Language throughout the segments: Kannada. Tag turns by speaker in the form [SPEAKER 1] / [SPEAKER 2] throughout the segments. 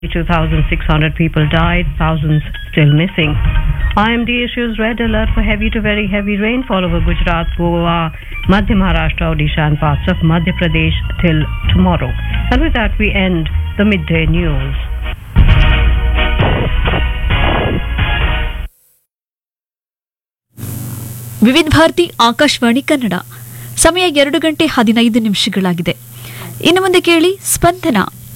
[SPEAKER 1] 2,600 people died, thousands still missing. IMD issues red alert for heavy to very heavy rainfall over Gujarat, Goa, Madhya Maharashtra, Odisha and parts of Madhya Pradesh till tomorrow. And with that we end the midday news.
[SPEAKER 2] ವಿವಿಧ ಭಾರತಿ ಆಕಾಶವಾಣಿ ಕನ್ನಡ ಸಮಯ ಎರಡು ಗಂಟೆ ಹದಿನೈದು ನಿಮಿಷಗಳಾಗಿದೆ ಇನ್ನು ಮುಂದೆ ಕೇಳಿ ಸ್ಪಂದನ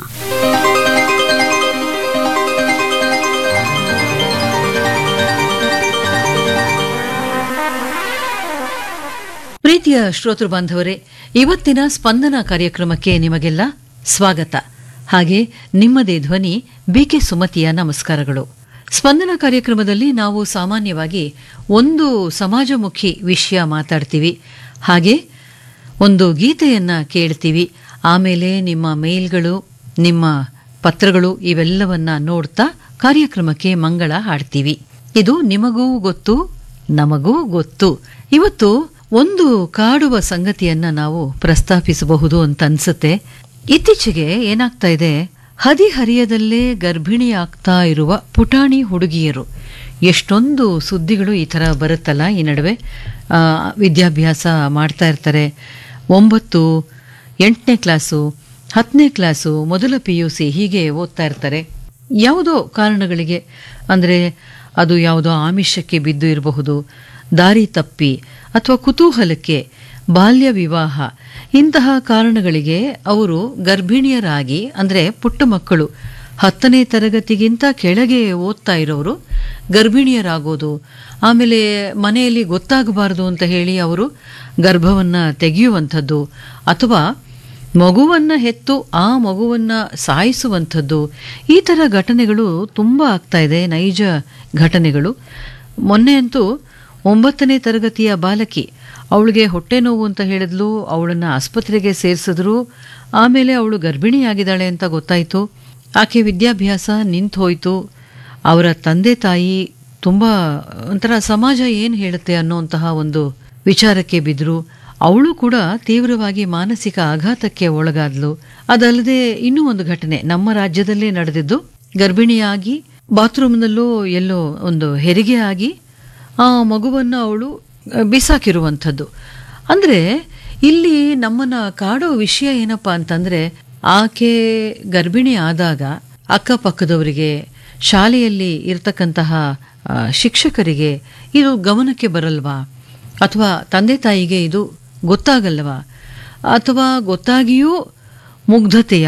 [SPEAKER 3] ಪ್ರೀತಿಯ ಶ್ರೋತೃ ಬಾಂಧವರೇ ಇವತ್ತಿನ ಸ್ಪಂದನ ಕಾರ್ಯಕ್ರಮಕ್ಕೆ ನಿಮಗೆಲ್ಲ ಸ್ವಾಗತ ಹಾಗೆ ನಿಮ್ಮದೇ ಧ್ವನಿ ಬಿಕೆ ಸುಮತಿಯ ನಮಸ್ಕಾರಗಳು ಸ್ಪಂದನ ಕಾರ್ಯಕ್ರಮದಲ್ಲಿ ನಾವು ಸಾಮಾನ್ಯವಾಗಿ ಒಂದು ಸಮಾಜಮುಖಿ ವಿಷಯ ಮಾತಾಡ್ತೀವಿ ಹಾಗೆ ಒಂದು ಗೀತೆಯನ್ನ ಕೇಳ್ತೀವಿ ಆಮೇಲೆ ನಿಮ್ಮ ಮೇಲ್ಗಳು ನಿಮ್ಮ ಪತ್ರಗಳು ಇವೆಲ್ಲವನ್ನ ನೋಡ್ತಾ ಕಾರ್ಯಕ್ರಮಕ್ಕೆ ಮಂಗಳ ಹಾಡ್ತೀವಿ ಇದು ನಿಮಗೂ ಗೊತ್ತು ನಮಗೂ ಗೊತ್ತು ಇವತ್ತು ಒಂದು ಕಾಡುವ ಸಂಗತಿಯನ್ನ ನಾವು ಪ್ರಸ್ತಾಪಿಸಬಹುದು ಅಂತ ಅನ್ಸುತ್ತೆ ಇತ್ತೀಚೆಗೆ ಏನಾಗ್ತಾ ಇದೆ ಹದಿಹರಿಯದಲ್ಲೇ ಗರ್ಭಿಣಿಯಾಗ್ತಾ ಇರುವ ಪುಟಾಣಿ ಹುಡುಗಿಯರು ಎಷ್ಟೊಂದು ಸುದ್ದಿಗಳು ಈ ಥರ ಬರುತ್ತಲ್ಲ ಈ ನಡುವೆ ಆ, ವಿದ್ಯಾಭ್ಯಾಸ ಮಾಡ್ತಾ ಇರ್ತಾರೆ ಒಂಬತ್ತು ಎಂಟನೇ ಕ್ಲಾಸು ಹತ್ತನೇ ಕ್ಲಾಸು ಮೊದಲ ಪಿ ಯು ಸಿ ಹೀಗೆ ಓದ್ತಾ ಇರ್ತಾರೆ ಯಾವುದೋ ಕಾರಣಗಳಿಗೆ ಅಂದರೆ ಅದು ಯಾವುದೋ ಆಮಿಷಕ್ಕೆ ಬಿದ್ದು ಇರಬಹುದು ದಾರಿ ತಪ್ಪಿ ಅಥವಾ ಕುತೂಹಲಕ್ಕೆ ಬಾಲ್ಯ ವಿವಾಹ ಇಂತಹ ಕಾರಣಗಳಿಗೆ ಅವರು ಗರ್ಭಿಣಿಯರಾಗಿ ಅಂದರೆ ಪುಟ್ಟ ಮಕ್ಕಳು ಹತ್ತನೇ ತರಗತಿಗಿಂತ ಕೆಳಗೆ ಓದ್ತಾ ಇರೋರು ಗರ್ಭಿಣಿಯರಾಗೋದು ಆಮೇಲೆ ಮನೆಯಲ್ಲಿ ಗೊತ್ತಾಗಬಾರದು ಅಂತ ಹೇಳಿ ಅವರು ಗರ್ಭವನ್ನ ತೆಗೆಯುವಂಥದ್ದು ಅಥವಾ ಮಗುವನ್ನ ಹೆತ್ತು ಆ ಮಗುವನ್ನ ಸಾಯಿಸುವಂಥದ್ದು ಈ ಥರ ಘಟನೆಗಳು ತುಂಬ ಆಗ್ತಾ ಇದೆ ನೈಜ ಘಟನೆಗಳು ಮೊನ್ನೆ ಅಂತೂ ಒಂಬತ್ತನೇ ತರಗತಿಯ ಬಾಲಕಿ ಅವಳಿಗೆ ಹೊಟ್ಟೆ ನೋವು ಅಂತ ಹೇಳಿದ್ಲು ಅವಳನ್ನ ಆಸ್ಪತ್ರೆಗೆ ಸೇರಿಸಿದ್ರು ಆಮೇಲೆ ಅವಳು ಗರ್ಭಿಣಿಯಾಗಿದ್ದಾಳೆ ಅಂತ ಗೊತ್ತಾಯಿತು ಆಕೆ ವಿದ್ಯಾಭ್ಯಾಸ ನಿಂತು ಹೋಯಿತು ಅವರ ತಂದೆ ತಾಯಿ ತುಂಬ ಒಂಥರ ಸಮಾಜ ಏನು ಹೇಳುತ್ತೆ ಅನ್ನುವಂತಹ ಒಂದು ವಿಚಾರಕ್ಕೆ ಬಿದ್ದರು ಅವಳು ಕೂಡ ತೀವ್ರವಾಗಿ ಮಾನಸಿಕ ಆಘಾತಕ್ಕೆ ಒಳಗಾದ್ಲು ಅದಲ್ಲದೆ ಇನ್ನೂ ಒಂದು ಘಟನೆ ನಮ್ಮ ರಾಜ್ಯದಲ್ಲೇ ನಡೆದಿದ್ದು ಗರ್ಭಿಣಿಯಾಗಿ ಬಾತ್ರೂಮ್ನಲ್ಲೂ ಎಲ್ಲೋ ಒಂದು ಹೆರಿಗೆ ಆಗಿ ಆ ಮಗುವನ್ನು ಅವಳು ಬಿಸಾಕಿರುವಂಥದ್ದು ಅಂದ್ರೆ ಇಲ್ಲಿ ನಮ್ಮನ್ನ ಕಾಡೋ ವಿಷಯ ಏನಪ್ಪಾ ಅಂತಂದ್ರೆ ಆಕೆ ಗರ್ಭಿಣಿ ಆದಾಗ ಅಕ್ಕಪಕ್ಕದವರಿಗೆ ಶಾಲೆಯಲ್ಲಿ ಇರ್ತಕ್ಕಂತಹ ಆ, ಶಿಕ್ಷಕರಿಗೆ ಇದು ಗಮನಕ್ಕೆ ಬರಲ್ವಾ ಅಥವಾ ತಂದೆ ತಾಯಿಗೆ ಇದು ಗೊತ್ತಾಗಲ್ವಾ ಅಥವಾ ಗೊತ್ತಾಗಿಯೂ ಮುಗ್ಧತೆಯ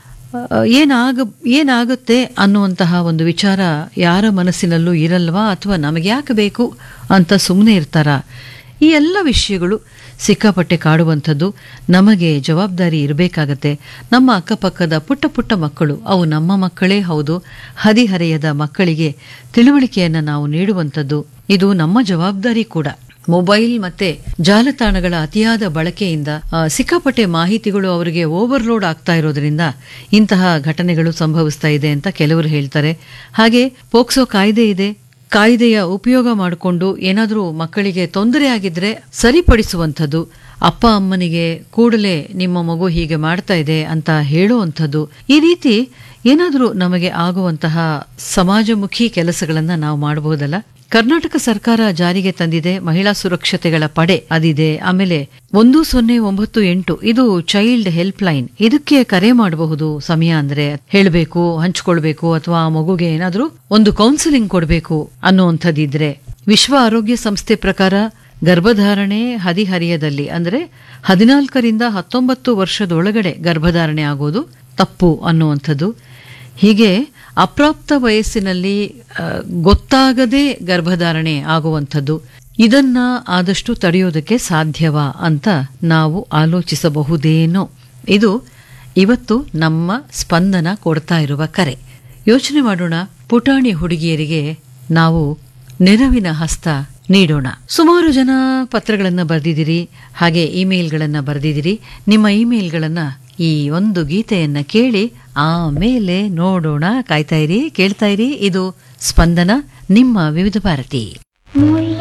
[SPEAKER 3] ಆ, ಏನಾಗ ಏನಾಗುತ್ತೆ ಅನ್ನುವಂತಹ ಒಂದು ವಿಚಾರ ಯಾರ ಮನಸ್ಸಿನಲ್ಲೂ ಇರಲ್ವಾ ಅಥವಾ ನಮಗೆ ಯಾಕೆ ಬೇಕು ಅಂತ ಸುಮ್ಮನೆ ಇರ್ತಾರ ಈ ಎಲ್ಲ ವಿಷಯಗಳು ಸಿಕ್ಕಾಪಟ್ಟೆ ಕಾಡುವಂಥದ್ದು ನಮಗೆ ಜವಾಬ್ದಾರಿ ಇರಬೇಕಾಗತ್ತೆ ನಮ್ಮ ಅಕ್ಕಪಕ್ಕದ ಪುಟ್ಟ ಪುಟ್ಟ ಮಕ್ಕಳು ಅವು ನಮ್ಮ ಮಕ್ಕಳೇ ಹೌದು ಹದಿಹರೆಯದ ಮಕ್ಕಳಿಗೆ ತಿಳುವಳಿಕೆಯನ್ನು ನಾವು ನೀಡುವಂಥದ್ದು ಇದು ನಮ್ಮ ಜವಾಬ್ದಾರಿ ಕೂಡ ಮೊಬೈಲ್ ಮತ್ತೆ ಜಾಲತಾಣಗಳ ಅತಿಯಾದ ಬಳಕೆಯಿಂದ ಆ, ಸಿಕ್ಕಾಪಟ್ಟೆ ಮಾಹಿತಿಗಳು ಅವರಿಗೆ ಓವರ್ಲೋಡ್ ಆಗ್ತಾ ಇರೋದ್ರಿಂದ ಇಂತಹ ಘಟನೆಗಳು ಸಂಭವಿಸ್ತಾ ಇದೆ ಅಂತ ಕೆಲವರು ಹೇಳ್ತಾರೆ ಹಾಗೆ ಪೋಕ್ಸೋ ಕಾಯ್ದೆ ಇದೆ ಕಾಯ್ದೆಯ ಉಪಯೋಗ ಮಾಡಿಕೊಂಡು ಏನಾದರೂ ಮಕ್ಕಳಿಗೆ ತೊಂದರೆ ಆಗಿದ್ರೆ ಸರಿಪಡಿಸುವಂಥದ್ದು ಅಪ್ಪ ಅಮ್ಮನಿಗೆ ಕೂಡಲೇ ನಿಮ್ಮ ಮಗು ಹೀಗೆ ಮಾಡ್ತಾ ಇದೆ ಅಂತ ಹೇಳುವಂಥದ್ದು ಈ ರೀತಿ ಏನಾದರೂ ನಮಗೆ ಆಗುವಂತಹ ಸಮಾಜಮುಖಿ ಕೆಲಸಗಳನ್ನ ನಾವು ಮಾಡಬಹುದಲ್ಲ ಕರ್ನಾಟಕ ಸರ್ಕಾರ ಜಾರಿಗೆ ತಂದಿದೆ ಮಹಿಳಾ ಸುರಕ್ಷತೆಗಳ ಪಡೆ ಅದಿದೆ ಆಮೇಲೆ ಒಂದು ಸೊನ್ನೆ ಒಂಬತ್ತು ಎಂಟು ಇದು ಚೈಲ್ಡ್ ಹೆಲ್ಪ್ ಲೈನ್ ಇದಕ್ಕೆ ಕರೆ ಮಾಡಬಹುದು ಸಮಯ ಅಂದ್ರೆ ಹೇಳಬೇಕು ಹಂಚ್ಕೊಳ್ಬೇಕು ಅಥವಾ ಆ ಮಗುಗೆ ಏನಾದ್ರೂ ಒಂದು ಕೌನ್ಸಿಲಿಂಗ್ ಕೊಡಬೇಕು ಅನ್ನುವಂಥದ್ದಿದ್ರೆ ವಿಶ್ವ ಆರೋಗ್ಯ ಸಂಸ್ಥೆ ಪ್ರಕಾರ ಗರ್ಭಧಾರಣೆ ಹದಿಹರಿಯದಲ್ಲಿ ಅಂದ್ರೆ ಹದಿನಾಲ್ಕರಿಂದ ಹತ್ತೊಂಬತ್ತು ವರ್ಷದೊಳಗಡೆ ಗರ್ಭಧಾರಣೆ ಆಗೋದು ತಪ್ಪು ಅನ್ನುವಂಥದ್ದು ಹೀಗೆ ಅಪ್ರಾಪ್ತ ವಯಸ್ಸಿನಲ್ಲಿ ಆ, ಗೊತ್ತಾಗದೆ ಗರ್ಭಧಾರಣೆ ಆಗುವಂಥದ್ದು ಇದನ್ನ ಆದಷ್ಟು ತಡೆಯೋದಕ್ಕೆ ಸಾಧ್ಯವಾ ಅಂತ ನಾವು ಆಲೋಚಿಸಬಹುದೇನೋ ಇದು ಇವತ್ತು ನಮ್ಮ ಸ್ಪಂದನ ಕೊಡ್ತಾ ಇರುವ ಕರೆ ಯೋಚನೆ ಮಾಡೋಣ ಪುಟಾಣಿ ಹುಡುಗಿಯರಿಗೆ ನಾವು ನೆರವಿನ ಹಸ್ತ ನೀಡೋಣ ಸುಮಾರು ಜನ ಪತ್ರಗಳನ್ನ ಬರೆದಿದ್ದೀರಿ ಹಾಗೆ ಇಮೇಲ್ಗಳನ್ನ ಬರೆದಿದ್ದೀರಿ ನಿಮ್ಮ ಇಮೇಲ್ಗಳನ್ನ ಈ ಒಂದು ಗೀತೆಯನ್ನ ಕೇಳಿ ಆಮೇಲೆ ನೋಡೋಣ ಕಾಯ್ತಾ ಇರಿ ಕೇಳ್ತಾ ಇರಿ ಇದು ಸ್ಪಂದನ ನಿಮ್ಮ ವಿವಿಧ ಭಾರತಿ
[SPEAKER 4] muy